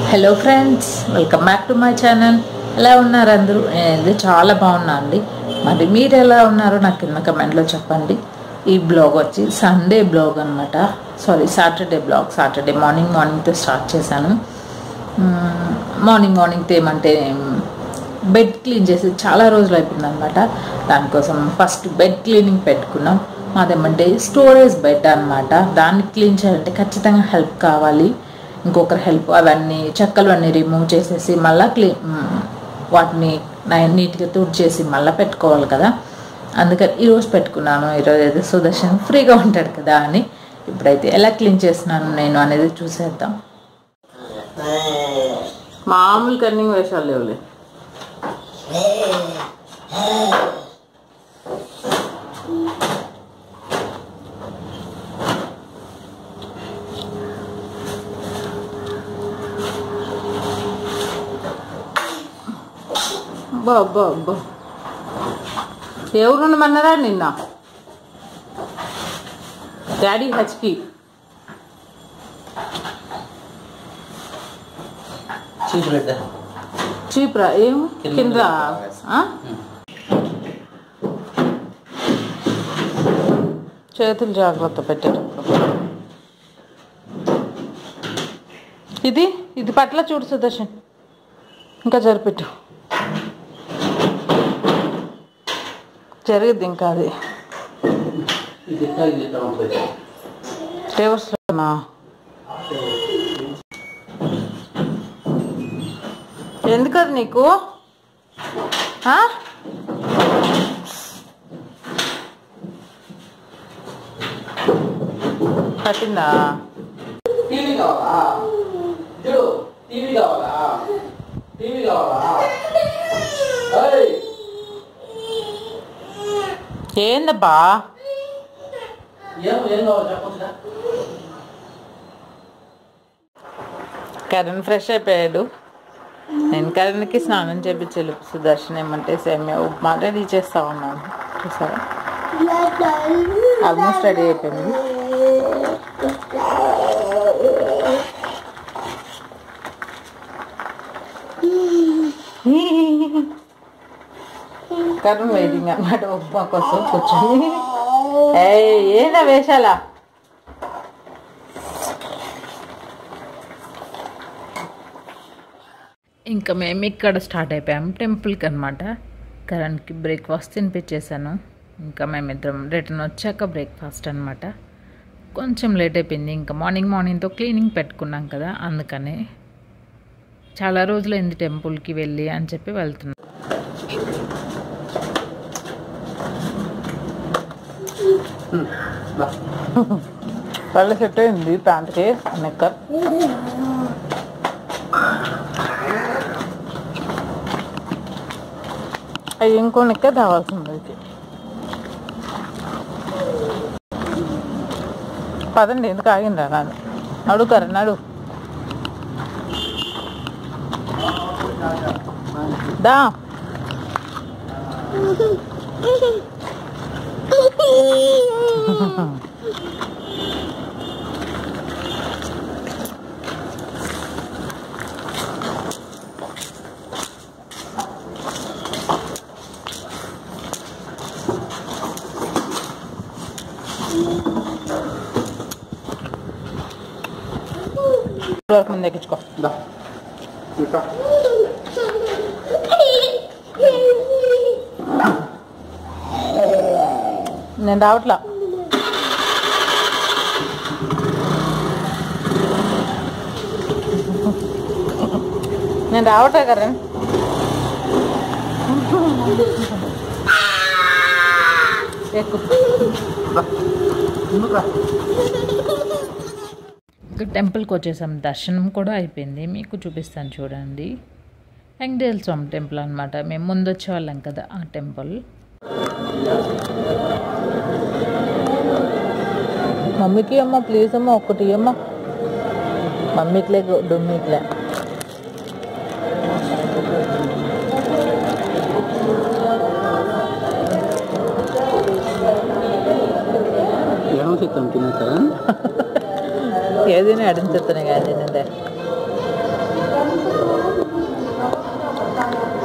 Hello friends welcome back to my channel ఎలా ఉన్నారు అందరూ నేనైతే చాలా బాగున్నా అండి మరి మీరు ఎలా ఉన్నారో నాకు కింద కమెంట్లో చెప్పండి ఈ బ్లాగ్ వచ్చి సండే బ్లాగ్ అనమాట sorry Saturday blog Saturday morning మార్నింగ్తో స్టార్ట్ చేశాను మ్మ్, మార్నింగ్ మార్నింగ్ తేమంటే బెడ్ క్లీన్ చేసి చాలా రోజులు అయిపోయింది అనమాట దానికోసం ఫస్ట్ బెడ్ క్లీనింగ్ పెట్టుకున్నాం మాదేమంటే స్టోరేజ్ బెడ్ అనమాట దాన్ని క్లీన్ చేయాలంటే ఖచ్చితంగా హెల్ప్ కావాలి ఇంకొకరి హెల్ప్ అవన్నీ చెక్కలు అన్నీ రిమూవ్ చేసేసి మళ్ళీ క్లీన్ వాటిని నీట్గా తుడిచేసి మళ్ళీ పెట్టుకోవాలి కదా అందుకని ఈరోజు పెట్టుకున్నాను ఈరోజు అయితే సుదర్శన్ ఫ్రీగా ఉంటాడు కదా అని ఇప్పుడైతే ఎలా క్లీన్ చేస్తున్నాను నేను అనేది చూసేద్దాం మామూలు కన్నింగ్ వేషాలు లేవులే అబ్బా అబ్బా అబ్బా ఎవరు ఉండమన్నారా నిన్న డాడీ హచ్కి చీపు బిడ్డ చీప్రా ఏం కింద కింద ఆ? చేతులు జాగ్రత్త పెట్టేటప్పుడు ఇది ఇది పట్ల చూడు సుదర్శన్ ఇంకా జరిపెట్టు జరిగిద్ది ఇంకా అది ఇది ఇట్లా ఇది ఇట్లా ఉంటుంది రివర్స్లోనా ఎందుకది నీకు ఆ? పట్టిందా టీవీ కావాలా చూడు టీవీ కావాలా టీవీ కావాలా ఏయ్, ఏందబ్బా ఏం ఏం కావాలి చెప్పొచ్చుగా కరణ్ ఫ్రెష్ అయిపోయాడు నేను కరణ్కి స్నానం చేపించాలి సుదర్శన్ ఏమంటే సేమియా ఉప్మా రెడీ చేస్తా ఉన్నాను చూసారా ఆల్మోస్ట్ రెడీ అయిపోయింది కరణ్ వెయిటింగ్ అన్నమాట ఉప్మా కోసం కూర్చొని ఏయ్ ఏందా వేషాలా ఇంకా మేము ఇక్కడ స్టార్ట్ అయిపోయాం టెంపుల్కి అనమాట కరణ్కి బ్రేక్ఫాస్ట్ తినిపించేసాను ఇంకా మేమిద్దరం రిటర్న్ వచ్చాక బ్రేక్ఫాస్ట్ అనమాట కొంచెం లేట్ అయిపోయింది ఇంకా మార్నింగ్ మార్నింగ్తో క్లీనింగ్ పెట్టుకున్నాం కదా అందుకనే చాలా రోజులైంది టెంపుల్కి వెళ్ళి అని చెప్పి వెళ్తున్నాం బా. కళ్ళు సెట్ అయింది ప్యాంట్కి నెక్కర్ అవి ఇంకో నెక్కర్ కావాల్సింది ఇది పదండి ఎందుకు ఆగిందా నాడు అడుగుతారు నడు దా వరకు ముందు ఎక్కించుకో దా. ఇంకా నేను రావట్లా నేను రావట్లే కరణ్ ఎక్కు ముందుకు రా. ఇంకా టెంపుల్కి వచ్చేసాం దర్శనం కూడా అయిపోయింది మీకు చూపిస్తాను చూడండి వెంకటేశ్వర స్వామి టెంపుల్ అనమాట మేము ముందు వచ్చేవాళ్ళం కదా ఆ టెంపుల్ మమ్మీకి అమ్మ ప్లీజ్ అమ్మ ఒక్కటి అమ్మ మమ్మీకిలే డొమ్మీకిలే ఎడమ చిత్తం తినేస్తారా ఏదైనా అడిగితే కానీ తినండి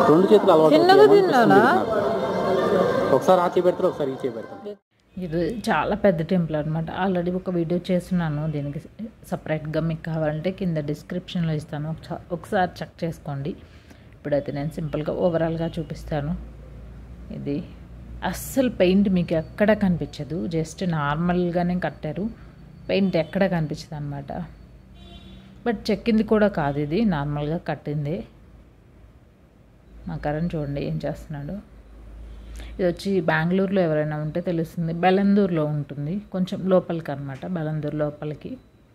రెండు చేతులు అలవాటు చిన్నగా అవుతాయి. తిన్నానా? నాకు. ఒకసారి ఆ చేయి పెడతారు ఒకసారి ఈ చేయి పెడతారు ఇది చాలా పెద్ద టెంపుల్ అనమాట ఆల్రెడీ ఒక వీడియో చేస్తున్నాను దీనికి సపరేట్గా మీకు కావాలంటే కింద డిస్క్రిప్షన్లో ఇస్తాను ఒకసా- ఒకసారి చెక్ చేసుకోండి ఇప్పుడైతే నేను సింపుల్గా ఓవరాల్గా చూపిస్తాను ఇది అస్సలు పెయింట్ మీకు ఎక్కడ కనిపించదు జస్ట్ నార్మల్గానే కట్టారు పెయింట్ ఎక్కడ కనిపించదు అనమాట బట్ చెక్కింది కూడా కాదు ఇది నార్మల్గా కట్టింది మా కరణ్ చూడండి ఏం చేస్తున్నాడు ఇది వచ్చి బెంగళూరులో ఎవరైనా ఉంటే తెలుస్తుంది బెలందూరులో ఉంటుంది కొంచెం లోపలికి అనమాట బెలందూరు లోపలికి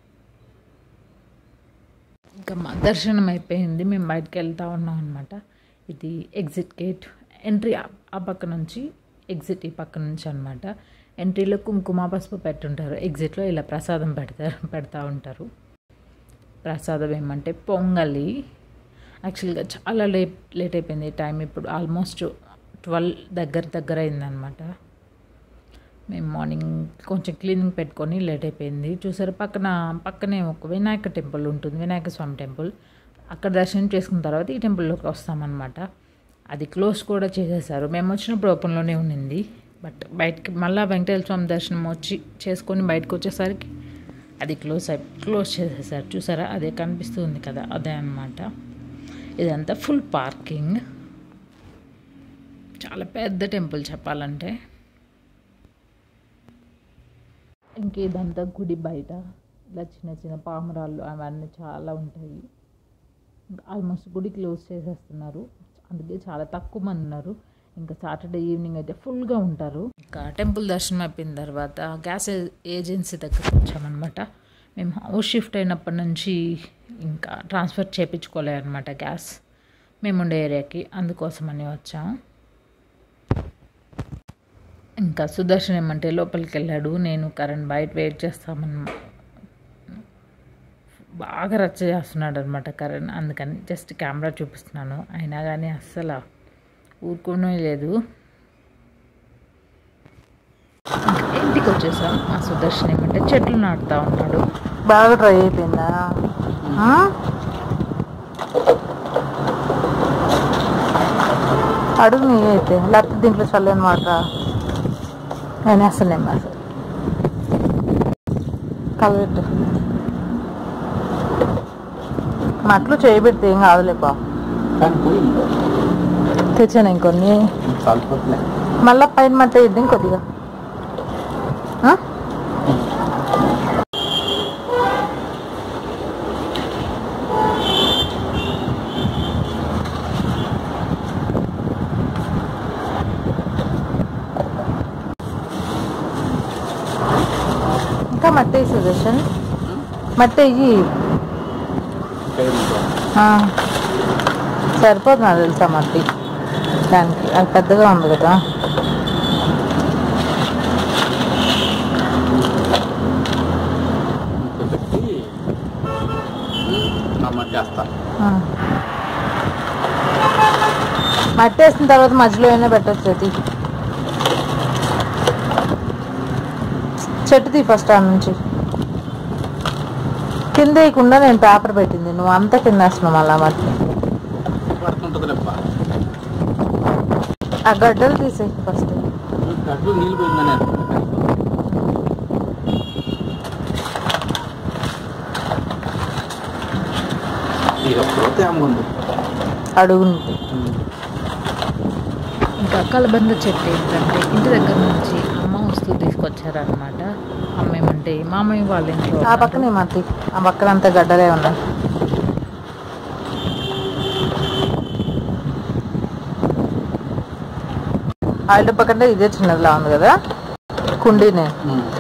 ఇంకా మా దర్శనం అయిపోయింది మేము బయటకు వెళ్తా ఉన్నాం అనమాట ఇది ఎగ్జిట్ గేట్ ఎంట్రీ ఆ- ఆ పక్క నుంచి ఎగ్జిట్ ఈ పక్క నుంచి అనమాట ఎంట్రీలో కుంకుమ పసుపు పెట్టుంటారు ఎగ్జిట్లో ఇలా ప్రసాదం పెడతారు పెడతా ఉంటారు ప్రసాదం ఏమంటే పొంగలి యాక్చువల్గా చాలా లేట్ లేట్ అయిపోయింది టైం ఇప్పుడు ఆల్మోస్ట్ ట్వెల్వ్ దగ్గర దగ్గర అయిందనమాట మేము మార్నింగ్ కొంచెం క్లీనింగ్ పెట్టుకొని లేట్ అయిపోయింది చూసారు పక్కన పక్కనే ఒక వినాయక టెంపుల్ ఉంటుంది వినాయక స్వామి టెంపుల్ అక్కడ దర్శనం చేసుకున్న తర్వాత ఈ టెంపుల్లోకి వస్తామన్నమాట అది క్లోజ్ కూడా చేసేసారు మేము వచ్చినప్పుడు ఓపెన్లోనే ఉండింది బట్ బయటకి మళ్ళీ వెంకటేశ్వర స్వామి దర్శనం వచ్చి చేసుకొని బయటకు వచ్చేసరికి అది క్లోజ్ అయి క్లోజ్ చేసేసారు చూసారా అదే కనిపిస్తుంది కదా అదే అన్నమాట ఇదంతా ఫుల్ పార్కింగ్ చాలా పెద్ద టెంపుల్ చెప్పాలంటే ఇంక ఇదంతా గుడి బయట ఇలా చిన్న చిన్న పామరాళ్ళు అవన్నీ చాలా ఉంటాయి ఆల్మోస్ట్ గుడి క్లోజ్ చేసేస్తున్నారు అందుకే చాలా తక్కువ మంది ఉన్నారు ఇంకా సాటర్డే ఈవినింగ్ అయితే ఫుల్గా ఉంటారు ఇంకా టెంపుల్ దర్శనం అయిపోయిన తర్వాత గ్యాస్ ఏ- ఏజెన్సీ దగ్గరకు వచ్చామన్నమాట మేము హౌస్ షిఫ్ట్ అయినప్పటి నుంచి ఇంకా ట్రాన్స్ఫర్ చేయించుకోలే అనమాట గ్యాస్ మేము ఉండే ఏరియాకి అందుకోసమని వచ్చాము ఇంకా సుదర్శన్ ఏమంటే లోపలికి వెళ్ళాడు నేను కరణ్ బయట వెయిట్ చేస్తామన్న బాగా రచ్చ చేస్తున్నాడు అనమాట కరణ్ అందుకని జస్ట్ కెమెరా చూపిస్తున్నాను అయినా కానీ అస్సలు ఊరుకోనే లేదు ఇంకా ఇంటికి వచ్చేసాం మా సుదర్శన్ ఏమంటే చెట్లు నాటుతా ఉన్నాడు బాగా డ్రై అయిపోయిందా అడుగు నీ అయితే లేకపోతే దీంట్లో చల్లని మాట నేను అసలు నేను అసలు కలబెట్టు మట్లు చేయబెడితే ఏం కాదులే బా కానీ పోయి తెచ్చాను ఇంకొన్ని చాలిపోతులే మళ్ళా పైన మట్ట ఇద్దాం కొద్దిగా ఆ? ఇంకా మట్టి వేయి సుదర్శన్ మట్టి వెయ్యి సరిపోదు నాకు తెలుసా మట్టి దానికి అది పెద్దగా ఉంది కదా పెట్టి నా మట్టి వేస్తా ఆ. మట్టి వేసిన తర్వాత మధ్యలో అయినా పెట్టచ్చు అది చెట్టు తీ ఫస్ట్ ఆ నుంచి కింద వేయకుండా నేను పేపర్ పెట్టింది నువ్వు అంతా కింద వేస్తున్నావు మళ్ళా మట్టి పడుతుంటుంది లేప్ప ఆ గడ్డలు తీసేయి ఫస్ట్ గడ్డు నీళ్ళు పోయిందని ఇక పోతే అమ్ముంది అడుగు నుంచి ఇంకా కలబంద చెట్టు ఏంటంటే ఇంటి దగ్గర నుంచి అమ్మ వస్తువు తీసుకొచ్చారనమాట అమ్మ ఏమంటే మామయ్య వాళ్ళ ఇంట్లో ఆ పక్కనే మట్టి ఆ పక్కన అంతా గడ్డలే ఉన్నాయి ఆయిల్ డబ్బా కంటే ఇదే చిన్నదిలా ఉంది కదా కుండీనే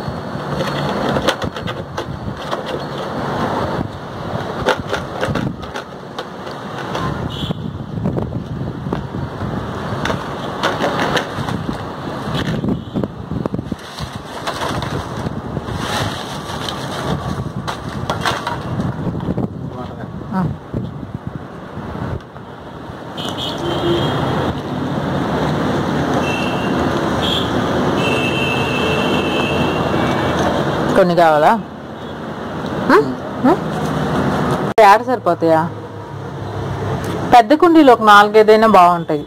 ఆ. కొన్ని కావాలా ఆ? ఆ? ఆడ సరిపోతాయా పెద్ద కుండీలు ఒక నాలుగైదైనా బాగుంటాయి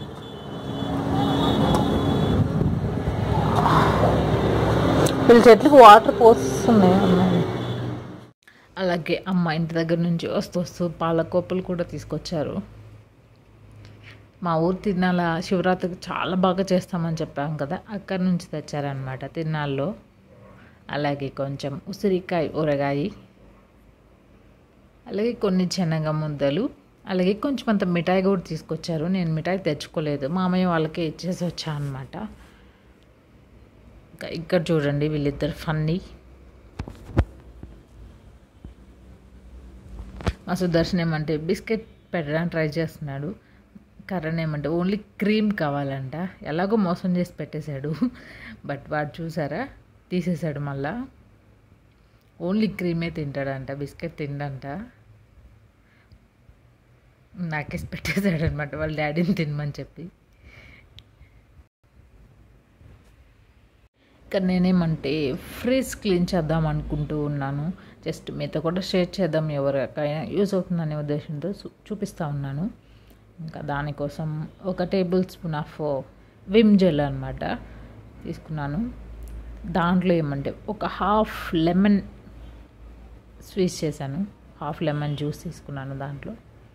వీళ్ళ చెట్లకు వాటర్ పోస్తున్నాయి అమ్మాయి అలాగే అమ్మ ఇంటి దగ్గర నుంచి వస్తూ వస్తూ పాల కోపలు కూడా తీసుకొచ్చారు మా ఊరు తిరునాళ్ళ శివరాత్రికి చాలా బాగా చేస్తామని చెప్పాం కదా అక్కడి నుంచి తెచ్చారనమాట తిరునాళ్ళలో అలాగే కొంచెం ఉసిరికాయ ఊరగాయి అలాగే కొన్ని శనగ ముద్దలు అలాగే కొంచెం అంత మిఠాయి కూడా తీసుకొచ్చారు నేను మిఠాయి తెచ్చుకోలేదు మామయ్య వాళ్ళకే ఇచ్చేసి వచ్చాను అనమాట ఇక్కడ చూడండి వీళ్ళిద్దరు ఫన్నీ మా సుదర్శన్ ఏమంటే బిస్కెట్ పెట్టడానికి ట్రై చేస్తున్నాడు కరణ్ ఏమంటే ఓన్లీ క్రీమ్ కావాలంట ఎలాగో మోసం చేసి పెట్టేశాడు బట్ వాడు చూసారా తీసేశాడు మళ్ళా ఓన్లీ క్రీమే తింటాడంట బిస్కెట్ తిండంట నాకేసి పెట్టేశాడు అనమాట వాళ్ళ డాడీని తినమని చెప్పి ఇక్కడ నేనేమంటే ఫ్రిజ్ క్లీన్ చేద్దాం అనుకుంటూ ఉన్నాను జస్ట్ మీతో కూడా షేర్ చేద్దాం ఎవరికైనా యూజ్ అవుతుందనే ఉద్దేశంతో చూ- చూపిస్తూ ఉన్నాను ఇంకా దానికోసం ఒక table spoon of Vim gel అనమాట తీసుకున్నాను దాంట్లో ఏమంటే ఒక హాఫ్ లెమన్ స్వీజ్ చేశాను హాఫ్ లెమన్ జ్యూస్ తీసుకున్నాను దాంట్లో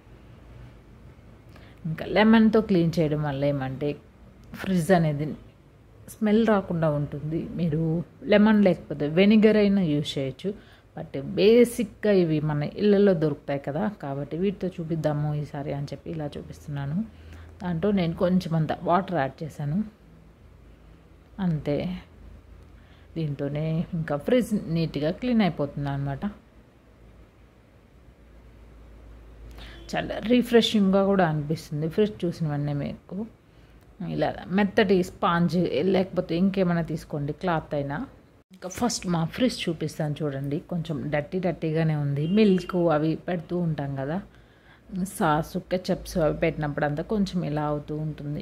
ఇంకా లెమన్తో క్లీన్ చేయడం వల్ల ఏమంటే ఫ్రిడ్జ్ అనేది స్మెల్ రాకుండా ఉంటుంది మీరు లెమన్ లేకపోతే వెనిగర్ అయినా యూజ్ చేయొచ్చు బట్ బేసిక్గా ఇవి మన ఇళ్ళల్లో దొరుకుతాయి కదా కాబట్టి వీటితో చూపిద్దాము ఈసారి అని చెప్పి ఇలా చూపిస్తున్నాను దాంట్లో నేను కొంచెం అంత వాటర్ యాడ్ చేశాను అంతే దీంతోనే ఇంకా ఫ్రిడ్జ్ నీట్గా క్లీన్ అయిపోతుంది అనమాట చాలా రిఫ్రెషింగ్గా కూడా అనిపిస్తుంది ఫ్రిడ్జ్ చూసిన వెంటనే మీకు ఇలా మెత్తటి స్పాంజ్ లేకపోతే ఇంకేమైనా తీసుకోండి క్లాత్ అయినా ఇంకా ఫస్ట్ మా ఫ్రిడ్జ్ చూపిస్తాను చూడండి కొంచెం డట్టి డట్టిగానే ఉంది మిల్క్ అవి పెడుతూ ఉంటాం కదా సాసు కెచప్స్ అవి పెట్టినప్పుడు అంతా కొంచెం ఇలా అవుతూ ఉంటుంది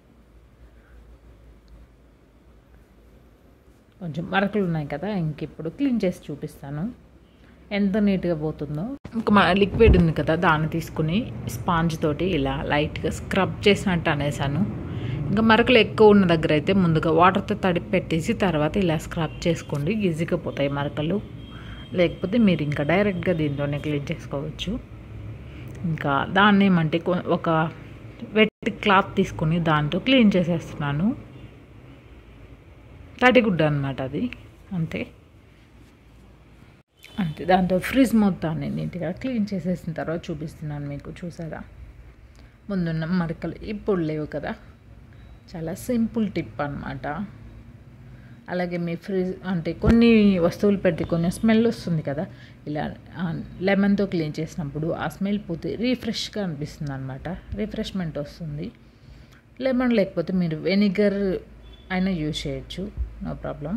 కొంచెం మరకలు ఉన్నాయి కదా ఇంక ఇప్పుడు క్లీన్ చేసి చూపిస్తాను ఎంత నీట్గా పోతుందో ఇంకా మన లిక్విడ్ ఉంది కదా దాన్ని తీసుకుని స్పాంజ్ తోటి ఇలా లైట్గా స్క్రబ్ చేసినట్టు అనేసాను ఇంకా మరకలు ఎక్కువ ఉన్న దగ్గర అయితే ముందుగా వాటర్తో తడిపి పెట్టేసి తర్వాత ఇలా స్క్రబ్ చేసుకోండి ఈజీగా పోతాయి మరకలు లేకపోతే మీరు ఇంకా డైరెక్ట్గా దీంతోనే క్లీన్ చేసుకోవచ్చు ఇంకా దాన్ని ఏమంటే కొ- ఒక వెట్ క్లాత్ తీసుకుని దాంతో క్లీన్ చేసేస్తున్నాను తడిగుడ్డ అనమాట అది అంతే అంతే దాంతో ఫ్రిడ్జ్ మొత్తాన్ని నీట్గా క్లీన్ చేసేసిన తర్వాత చూపిస్తున్నాను మీకు చూసారా ముందున్న మరకలు ఇప్పుడు లేవు కదా చాలా సింపుల్ టిప్ అనమాట అలాగే మీ ఫ్రిడ్జ్ అంటే కొన్ని వస్తువులు పెట్టి కొన్ని స్మెల్ వస్తుంది కదా ఇలా ఆ, లెమన్తో క్లీన్ చేసినప్పుడు ఆ స్మెల్ పోతే రీఫ్రెష్గా అనిపిస్తుంది అనమాట రిఫ్రెష్మెంట్ వస్తుంది లెమన్ లేకపోతే మీరు వెనిగర్ అయినా యూజ్ చేయొచ్చు నో ప్రాబ్లం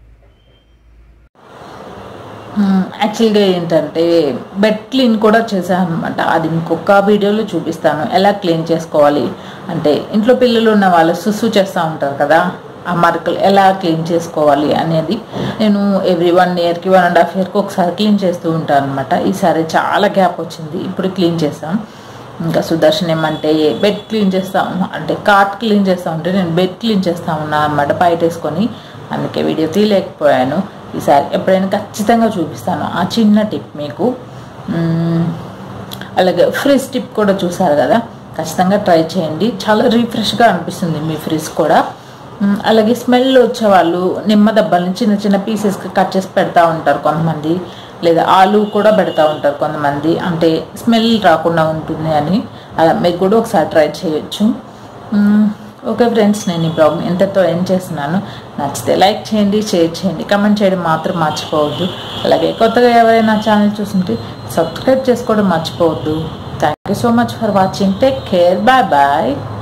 యాక్చువల్గా ఏంటంటే బెడ్ క్లీన్ కూడా చేశాను అనమాట అది ఇంకొక వీడియోలో చూపిస్తాను ఎలా క్లీన్ చేసుకోవాలి అంటే ఇంట్లో పిల్లలు ఉన్న వాళ్ళు సుసు చేస్తూ ఉంటారు కదా ఆ మరకలు ఎలా క్లీన్ చేసుకోవాలి అనేది నేను ఎవ్రీ వన్ ఇయర్కి వన్ అండ్ హాఫ్ ఇయర్కి ఒకసారి క్లీన్ చేస్తూ ఉంటాను అనమాట ఈసారి చాలా గ్యాప్ వచ్చింది ఇప్పుడు క్లీన్ చేస్తాం ఇంకా సుదర్శన్ ఏమంటే బెడ్ క్లీన్ చేస్తాము అంటే కాట్ క్లీన్ చేస్తా ఉంటే నేను బెడ్ క్లీన్ చేస్తా ఉన్నా అనమాట బయట వేసుకొని అందుకే వీడియో తీయలేకపోయాను ఈసారి ఎప్పుడైనా ఖచ్చితంగా చూపిస్తాను ఆ చిన్న టిప్ మీకు మ్మ్. అలాగే ఫ్రిజ్ టిప్ కూడా చూసారు కదా ఖచ్చితంగా ట్రై చేయండి చాలా రీఫ్రెష్గా అనిపిస్తుంది మీ ఫ్రిజ్ కూడా మ్మ్. అలాగే స్మెల్ వచ్చే వాళ్ళు నిమ్మ దెబ్బల్ని చిన్న చిన్న పీసెస్కి కట్ చేసి పెడతా ఉంటారు కొంతమంది లేదా ఆలు కూడా పెడతా ఉంటారు కొంతమంది అంటే స్మెల్ రాకుండా ఉంటుంది అని అలా మీరు కూడా ఒకసారి ట్రై చేయొచ్చు మ్మ్. ఓకే ఫ్రెండ్స్ నేను ఈ బ్లాగ్ ఎంతతో ఎండ్ చేస్తున్నాను నచ్చితే లైక్ చేయండి షేర్ చేయండి కమెంట్ చేయడం మాత్రం మర్చిపోవద్దు అలాగే కొత్తగా ఎవరైనా ఛానల్ చూస్తుంటే సబ్స్క్రైబ్ చేసుకోవడం మర్చిపోవద్దు thank you so much for watching take care bye bye